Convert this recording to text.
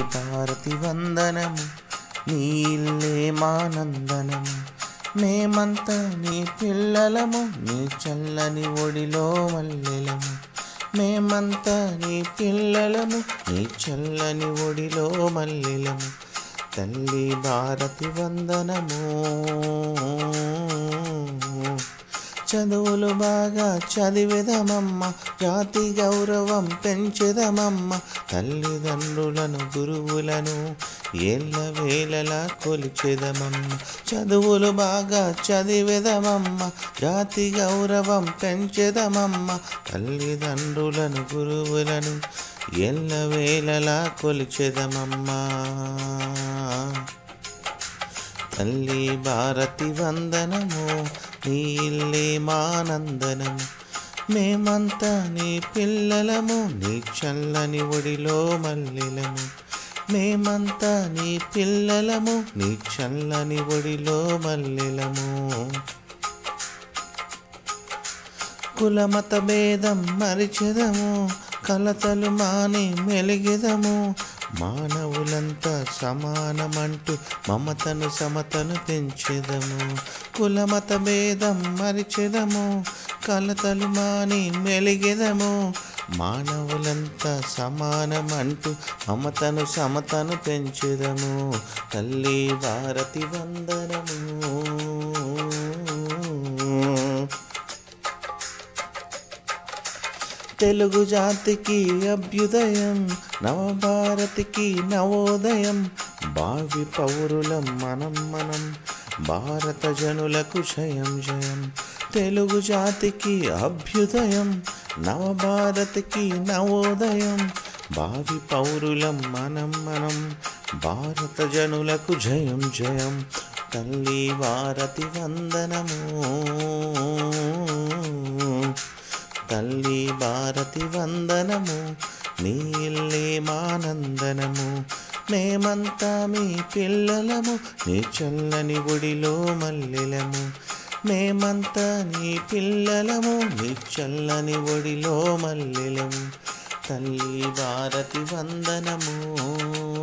భారతి వందనము నీ ఇల్లే మానందనము మేమంతా నీ పిల్లలము నీ చల్లని ఒడిలో మల్లెలము మేమంతా నీ పిల్లలము నీ చల్లని ఒడిలో మల్లెలము తల్లి భారతి వందనము చదువులు బాగా చదివేదమమ్మ జాతి గౌరవం పెంచెదమమ్మ తల్లిదండ్రులను గురువులను ఏళ్ళ వేళలా కొలిచెదమమ్మ చదువులు బాగా చదివేదమమ్మ జాతి గౌరవం పెంచెదమమ్మ తల్లిదండ్రులను గురువులను ఎల్ల వేళలా కొలిచెదమమ్మా తల్లి భారతి వందనము నీ ఇల్లే మానందనము మేమంతా నీ పిల్లలము నీ చల్లని ఒడిలో మల్లెలము మేమంతా నీ పిల్లలము నీ చల్లని ఒడిలో మల్లెలము కులమత భేదం మరిచెదము కలతలు మాని మెలిగెదము మానవులంతా సమానమంటూ మమతను సమతను పెంచెదము కులమత భేదం మరిచెదము కలతలు మాని మెలిగెదము మానవులంతా సమానమంటూ మమతను సమతను పెంచెదము తల్లి భారతి వందనము తెలుగు జాతికి అభ్యుదయం నవభారతికి నవోదయం భావి పౌరులం మనం మనం భారత జనులకు జయం జయం తెలుగు జాతికి అభ్యుదయం నవభారతికి నవోదయం భావి పౌరులం మనం మనం భారత జనులకు జయం జయం తల్లి భారతి వందనము తల్లి భారతి వందనము నీళ్ళే మానందనము మేమంతా మీ పిల్లలము నీ చల్లని ఒడిలో మల్లెలము మేమంతా నీ పిల్లలము నీ చల్లని ఒడిలో మల్లెలము తల్లి భారతి వందనము